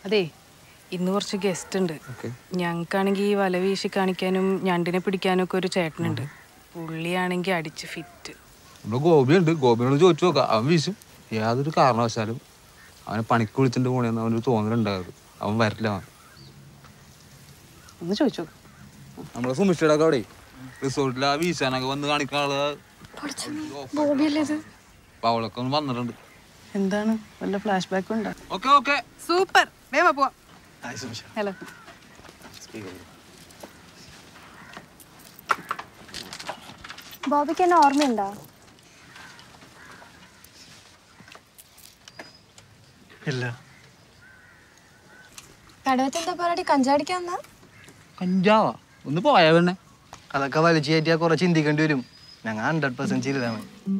അതെ ഇന്ന് കുറച്ച് ഗസ്റ്റ് ഉണ്ട് ഞങ്ങൾക്കാണെങ്കിൽ ഈ വല വീശി കാണിക്കാനും ഞണ്ടിനെ പിടിക്കാനും ഒക്കെ ഒരു ചേട്ടനുണ്ട് പുള്ളിയാണെങ്കിൽ അടിച്ച് ഫിറ്റ് നമ്മുടെ ഗോപിയുണ്ട് ഗോപിനോട് ചോദിച്ചു നോക്കാം അവൻ വീശും യാതൊരു കാരണവശാലും അവനെ പണിക്ക് വിളിച്ചിട്ട് പോണെന്ന് അവനൊരു തോന്നലുണ്ടായത് അവൻ വരില്ല അവൻ ഒന്ന് ചോദിച്ചു നമ്മളെ സുമിഷ്ടയുടെ ഒക്കെ അവിടെ റിസോർട്ടിൽ ആ വീശാനൊക്കെ വന്ന് കാണിക്കുന്ന ആള് അപ്പൊ അവളൊക്കെ ഒന്ന് വന്നിട്ടുണ്ട് എന്താണ് വല്ല ഫ്ലാഷ് ബാക്ക് ഉണ്ടോ ഓക്കെ ഓക്കെ സൂപ്പർ വേഗം വാ, പോവാം ഹലോ ബോബിക്ക് എന്നെ ഓർമ്മയുണ്ടോ ഇല്ല കടവത്ത് എന്താ പറയടി കഞ്ചാടിക്കാൻ വന്നാ കഞ്ചാവാ ഒന്ന് പോയാ പെണ്ണെ അതൊക്കെ വലിച്ചു കയറ്റിയാൽ കുറെ ചിന്തിക്കേണ്ടി വരും ഞങ്ങൾ ഹൺഡ്രഡ് പെർസെന്റ് ചെയ്തതാണ്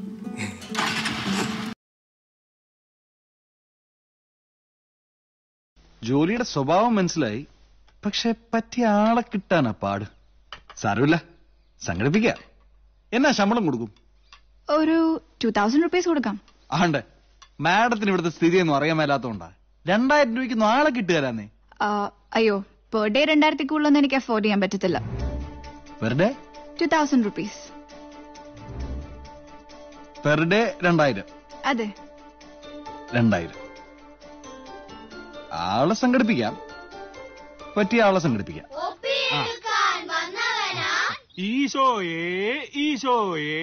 ജോലിയുടെ സ്വഭാവം മനസ്സിലായി പക്ഷെ പറ്റിയ ആളെ കിട്ടാനാ പാട് സാരമില്ല സംഘടിപ്പിക്ക എന്നാ ശമ്പളം കൊടുക്കും ഒരു ടു തൗസൻഡ് റുപ്പീസ് കൊടുക്കാം ആണ്ടേ മാഡത്തിന് ഇവിടുത്തെ സ്ഥിതി ഒന്നും അറിയാൻ മേലാത്തോണ്ടാ രണ്ടായിരം രൂപയ്ക്ക് നാളെ കിട്ടുകയല്ലാന്നേ ആ, അയ്യോ പെർ ഡേ രണ്ടായിരത്തി കൂടുതലൊന്നും എനിക്ക് അഫോർഡ് ചെയ്യാൻ പറ്റത്തില്ല per day two thousand rupees per day രണ്ടായിരം അതെ രണ്ടായിരം ആളെ സംഘടിപ്പിക്കാം പറ്റിയ ആളെ സംഘടിപ്പിക്കാം ഈശോയേ ഈശോയേ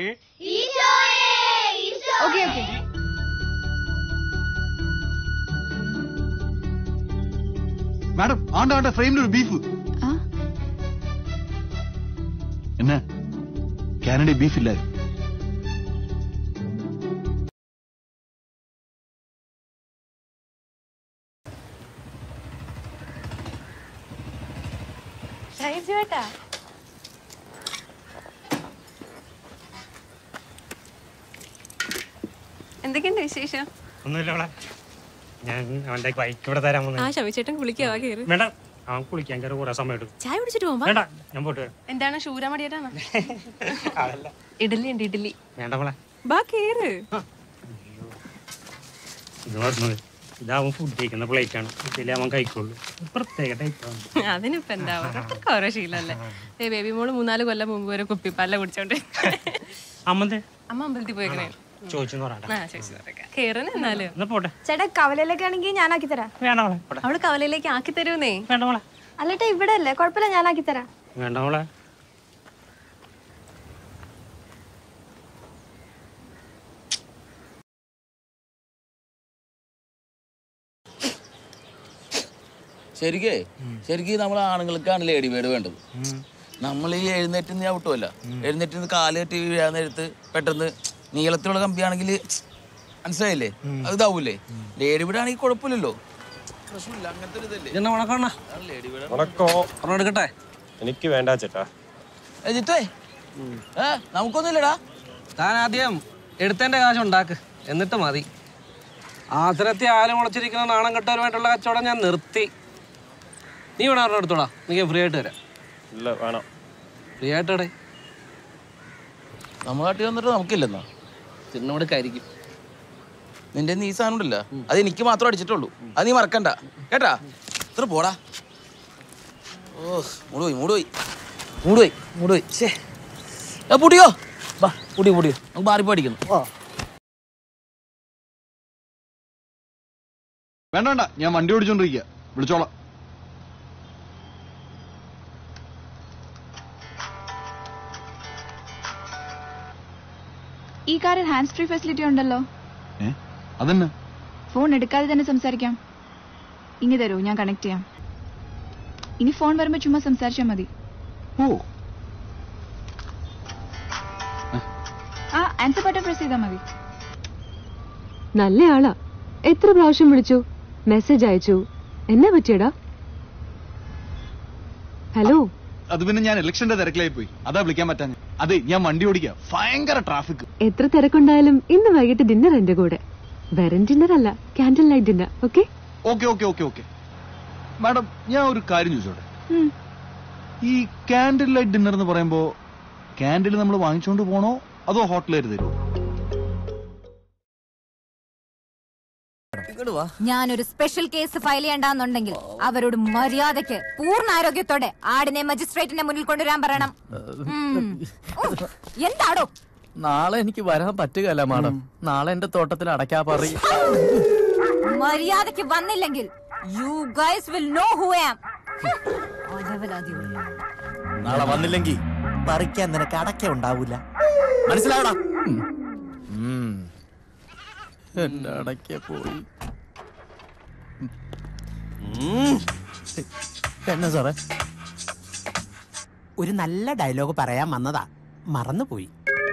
ഓക്കെ ഓക്കെ മാഡം ആണ്ട ആണ്ട ഫ്രെയിമിൽ ഒരു ബീഫ് ആ என்ன കാനഡ ബീഫ് ഇല്ല ചേട്ടാ എന്തൊക്കെയുണ്ട് വിശേഷം ഒന്നുമില്ല അവളെ ഞാൻ അവന്റെ ബൈക്ക് ഇവിടെ തരാൻ ആ വന്നു ശവിച്ചേട്ടൻ കുളിക്കാവാ കയറി വേണ്ട അവൻ കുളിക്കാൻ കയറി കുറെ സമയം എടുക്കും ചായ കുടിച്ചിട്ട് പോകാം വേണ്ട ഞാൻ പോയിട്ട് വരാം എന്താണ് ശൂരമടിയായിട്ടാണ് അതല്ല ഇഡലി ഉണ്ട് ഇഡലി വേണ്ട മോളെ ബാ കേറ് ഇത് പറഞ്ഞത് ഇതാവും ഫുഡ് കഴിക്കുന്ന പ്ലേറ്റ് ആണ് ഇതിലേ അവൻ കഴിക്കുള്ളൂ ഇത് പ്രത്യേക ടൈപ്പാണ് അതിനിപ്പോ എന്താവും ഓരോ ശീലല്ലേ ഏ ബേബി മോള് മൂന്നാല് കൊല്ലം മുമ്പ് വരെ കുപ്പിപ്പാല കുടിച്ചോണ്ട് അമ്മന്റെ അമ്മ അമ്പലത്തിൽ പോയിക്കണേ ചോദിച്ചെന്ന് പറയണ്ട ആ ചോദിച്ചു പറയാം കേറുന്ന എന്നാല് എന്നാ പോട്ടെ ചേട്ടാ കവലയിലേക്ക് ആണെങ്കിൽ ഞാനാക്കി തരാം വേണ്ട മോളെ പോട്ടെ അവള് കവലയിലേക്ക് ആക്കി തരുന്നേ വേണ്ട മോളെ അല്ലട്ടെ ഇവിടെ അല്ലേ കുഴപ്പമില്ല ഞാനാക്കി തരാം വേണ്ട മോളെ ശരിക്കേ ശരിക്കും നമ്മൾ ആണുങ്ങൾക്കാണ് ലേഡി ബേഡ് വേണ്ടത് നമ്മൾ ഈ എഴുന്നേറ്റ് നിന്ന് ഔട്ടുമല്ല എഴുന്നേറ്റ് നിന്ന് കാല് കെട്ടി വീഴാൻ നേരത്ത് പെട്ടെന്ന് നീളത്തിലുള്ള കമ്പിയാണെങ്കിൽ മനസ്സിലായില്ലേ അത് ഇതാവൂലേ ലേഡി ബേഡ് ആണെങ്കിൽ കുഴപ്പമില്ലല്ലോ പ്രശ്നമില്ല അങ്ങനത്തെ ഒരു ഇതല്ലേ ലേഡി ബേഡ് എടുക്കട്ടെ എനിക്ക് വേണ്ട ചേട്ടാ ജിത്തേ ഏ നമുക്കൊന്നുമില്ലടാ താൻ ആദ്യം എടുത്തതിന്റെ കാശ് ഉണ്ടാക്ക് എന്നിട്ട് മതി ആസനത്തെ ആല് മുളച്ചിരിക്കുന്ന നാണം കെട്ടവരുമായിട്ടുള്ള കച്ചവടം ഞാൻ നിർത്തി നീ ഇവിടെ ഒരെണ്ണം എടുത്തോടാ എനിക്ക് ഫ്രീ ആയിട്ട് തരാം ഇല്ല വേണം ഫ്രീ ആയിട്ടടെ നമ്മൾ നാട്ടിൽ വന്നിട്ട് നമുക്കില്ലെന്നാ തിന്നോടുക്കായിരിക്കും നിന്റെ നീ സാധനം ഉണ്ടല്ല അത് എനിക്ക് മാത്രം അടിച്ചിട്ടുള്ളൂ അത് നീ മറക്കണ്ട കേട്ടാ ഇത്ര പോടാ ഓ മൂടുപോയി മൂടുപോയി മൂടുപോയി മൂടുപോയി ശേ ഏ പൊടിയോ വാ പൊടിയോ പൊടിയോ നമുക്ക് മാറിപ്പോ അടിക്കുന്നു വേണ്ട വേണ്ട ഞാൻ വണ്ടി ഓടിച്ചോണ്ടിരിക്കുക വിളിച്ചോളാം ഈ കാറിൽ ഹാൻഡ് ഫ്രീ ഫെസിലിറ്റി ഉണ്ടല്ലോ ഏ അതന്നെ ഫോൺ എടുക്കാതെ തന്നെ സംസാരിക്കാം ഇനി തരൂ ഞാൻ കണക്ട് ചെയ്യാം ഇനി ഫോൺ വരുമ്പോൾ ചുമ്മാ സംസാരിച്ചാൽ മതി ഓ ആ ആൻസർ ബട്ടൺ പ്രസ് ചെയ്താൽ മതി നല്ല ആളാ എത്ര പ്രാവശ്യം വിളിച്ചു മെസ്സേജ് അയച്ചു എന്നാ പറ്റിയടാ ഹലോ അത് പിന്നെ ഞാൻ ഇലക്ഷന്റെ തിരക്കിലായി പോയി അതാ വിളിക്കാൻ പറ്റാഞ്ഞ അതെ ഞാൻ വണ്ടി ഓടിക്കുക ഭയങ്കര ട്രാഫിക് എത്ര തിരക്കുണ്ടായാലും ഇന്ന് വൈകിട്ട് ഡിന്നർ എന്റെ കൂടെ വെറും ഡിന്നർ അല്ല candle light dinner okay okay okay okay okay madam ഞാൻ ഒരു കാര്യം ചോദിച്ചോട്ടെ ഉം. ഈ കാൻഡിൽ ലൈറ്റ് ഡിന്നർ എന്ന് പറയുമ്പോ കാൻഡിൽ നമ്മൾ വാങ്ങിച്ചോണ്ട് പോണോ അതോ ഹോട്ടലുകാർ തരുമോ ഞാനൊരു സ്പെഷ്യൽ കേസ് ഫയൽ ചെയ്യണ്ടെന്നുണ്ടെങ്കിൽ അവരോട് മര്യാദയ്ക്ക് പൂർണ്ണ ആരോഗ്യത്തോടെ ആടിനെ മജിസ്ട്രേറ്റിന്റെ മുന്നിൽ കൊണ്ടുവരാൻ പറയണം ഉം. ഉഫ്, എന്താടോ നാളെ എനിക്ക് വരാൻ പറ്റുകയല്ല മാഡം നാളെ എന്റെ തോട്ടത്തിൽ അടയ്ക്കാ പറയും മര്യാദയ്ക്ക് വന്നില്ലെങ്കിൽ you guys will know who am നാളെ വന്നില്ലെങ്കിൽ പറിക്കാൻ നിനക്ക് അടക്ക ഉണ്ടാവൂല മനസ്സിലാവടാ എന്റെ അടയ്ക്ക പോയി എന്നാ സാറേ ഒരു നല്ല ഡയലോഗ് പറയാൻ വന്നതാ മറന്നുപോയി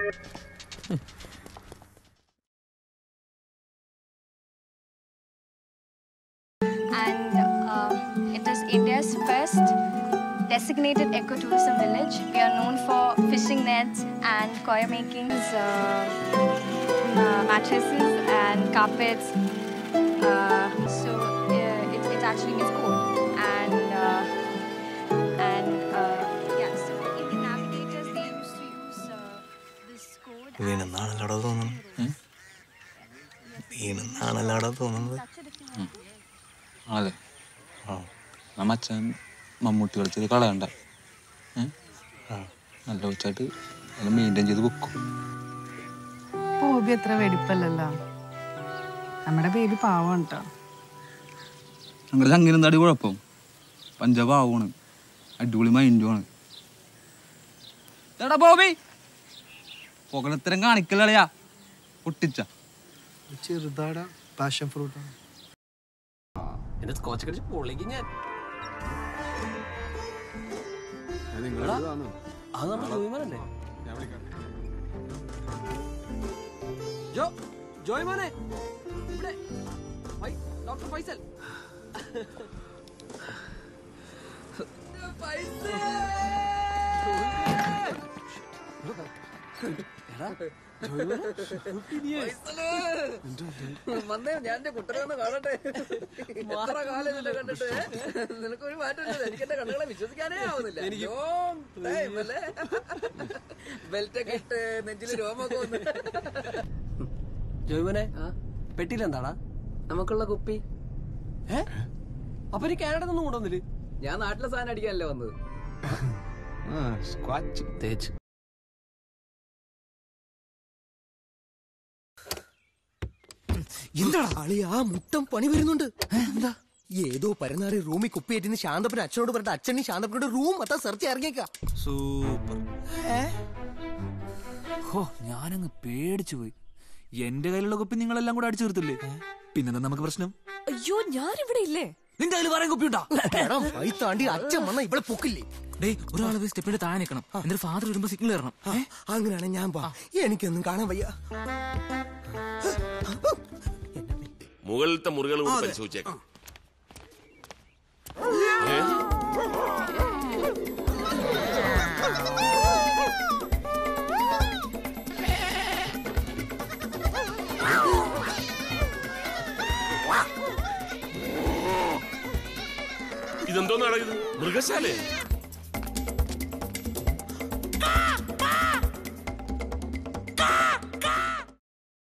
and uh, it is India's first designated ecotourism village. We are known for fishing nets and coir makings, uh, uh, mattresses and carpets. Uh, so uh, it, it actually means cool. And uh, and uh, yeah, so Indian navigators they used to use uh, this code. വീണെന്നാണല്ലോടാ തോന്നുന്നു വീണെന്നാണല്ലോടാ തോന്നുന്നത് അതെ ആ നമ്മ അച്ഛൻ മമ്മൂട്ടി കളിച്ചത് കളയണ്ട ഏ? നല്ല വെച്ചായിട്ട് അത് മെയിൻറ്റെയിൻ ചെയ്ത് വെക്കും ബോബി അത്ര വെടിപ്പല്ലല്ലോ നമ്മുടെ ബേബി പാവം കേട്ടോ ഞങ്ങളുടെ ചങ്ങനെ എന്താടി കുഴപ്പം പഞ്ചാബ് ആവുകയാണ് അടിപൊളി മൈൻഡുമാണ് എടാ ബോബി പുകഴത്തരം കാണിക്കലളിയാ പൊട്ടിച്ച ചെറുതാടാ പാഷൻ ഫ്രൂട്ടാണ് എന്റെ സ്കോച്ച് കടിച്ച് പൊളിക്കും ഞാൻ എടാ, അത് നമ്മുടെ ജോയ്മോനല്ലേ ജോ ജോയ്മോനെ ഇവിടെ ഫൈ- ഡോക്ടർ ഫൈസൽ എടാ, ജോയ്മോനെ? വന്നേ ഞാൻ എന്റെ കുട്ടനെ ഒന്ന് കാണട്ടെ എത്ര കാലം നിന്നെ കണ്ടിട്ട് നിനക്കൊരു മാറ്റമില്ല എനിക്ക് എന്റെ കണ്ണുകളെ വിശ്വസിക്കാനേ ആവുന്നില്ല ബെൽറ്റ് ഒക്കെ ഇട്ട് നെഞ്ചില് രോമൊക്കെ വന്ന് ജോയ്മോനെ പെട്ടിയിലെന്താടാ നമുക്കുള്ള കുപ്പി ഏ അപ്പൊ നീ കാനഡ നിന്നും കൊണ്ടുവന്നില്ലേ ഞാൻ നാട്ടിലെ സാധനം അടിക്കാനല്ലേ വന്നത് സ്ക്വാച്ച് തേച്ച് എന്താടാ ആളി ആ മുട്ടം പണി വരുന്നുണ്ട് എന്താ ഏതോ പരനാറി റൂമിൽ കുപ്പിയേറ്റിന്ന് ശാന്തപ്പൻ അച്ഛനോട് പറഞ്ഞിട്ട് അച്ഛനും ശാന്തപ്പനോട് റൂം മൊത്തം സെർച്ച് ഇറങ്ങിയേക്കാ സൂപ്പർ ഹോ ഞാനങ്ങ് പേടിച്ചു പോയി എന്റെ കയ്യിലുള്ള കുപ്പി നിങ്ങളെല്ലാം കൂടെ അടിച്ചു തീർത്തില്ലേ പിന്നെന്താ നമുക്ക് പ്രശ്നം അയ്യോ ഞാൻ ഇവിടെ ഇല്ലേ നിന്റെ കയ്യിൽ വേറെ കുപ്പി ഉണ്ടോ വൈത്താണ്ടി അച്ഛൻ വന്ന ഇവിടെ പൊക്കില്ലേ ഡേയ് ഒരാളെ പോയി സ്റ്റെപ്പിന്റെ താഴെ നിൽക്കണം എന്നിട്ട് ഫാദർ വരുമ്പോ സിഗ്നൽ തരണം ഏ? അങ്ങനെയാണെങ്കിൽ ഞാൻ പാ എനിക്കൊന്നും കാണാൻ വയ്യ മുകളിലത്തെ മുറികൾ കൂടി പരിശോധിച്ചേക്കാം ഇതെന്തോന്നാണ് ഇത് മൃഗശാലേ